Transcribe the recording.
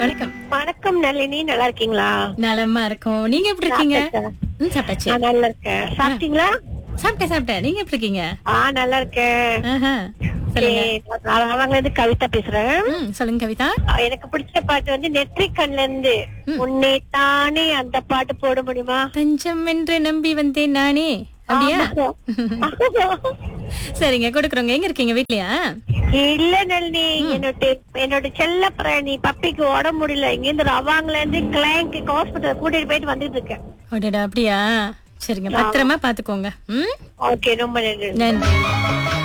வணக்கம் வணக்கம் நளினி நல்லா இருக்கீங்களா நலமா இருக்கோம் நீங்க எப்படி இருக்கீங்க சாப்பிட்டாச்சா? ம், சாப்பிட்டாச்சு நான் நல்லா இருக்கேன் சாப்பிட்டீங்களா சாப்பிட்டேன் சாப்பிட்டேன் நீங்க எப்படி இருக்கீங்க ஆ நல்லா இருக்கேன் ஆஹா. சொல்லுங்க நான் அவங்கள இருந்து கவிதா பேசுறேன் ம், சொல்லுங்க கவிதா ஆ, எனக்கு பிடிச்ச பாட்டு வந்து நெற்றிக்கண்ல இருந்து உன்னை தானே அந்த பாட்டு போட முடியுமா தஞ்சம் என்று நம்பி வந்தேன் நானே அப்படியா சரிங்க கொடுக்குறோங்க எங்க இருக்கீங்க வீட்லயா இல்ல நளினி என்னோட என்னோட செல்ல பிராணி பப்பிக்கு உடம்பு முடியல இங்க இருந்து ரவாங்கல இருந்து கிளைங்க் ஹாஸ்பிட்டல் கூட்டிட்டு போயிட்டு வந்துட்டு இருக்கேன் அடடா அப்படியா சரிங்க பத்திரமா பாத்துக்கோங்க ம் ஓகே ரொம்ப நன்றி நன்றி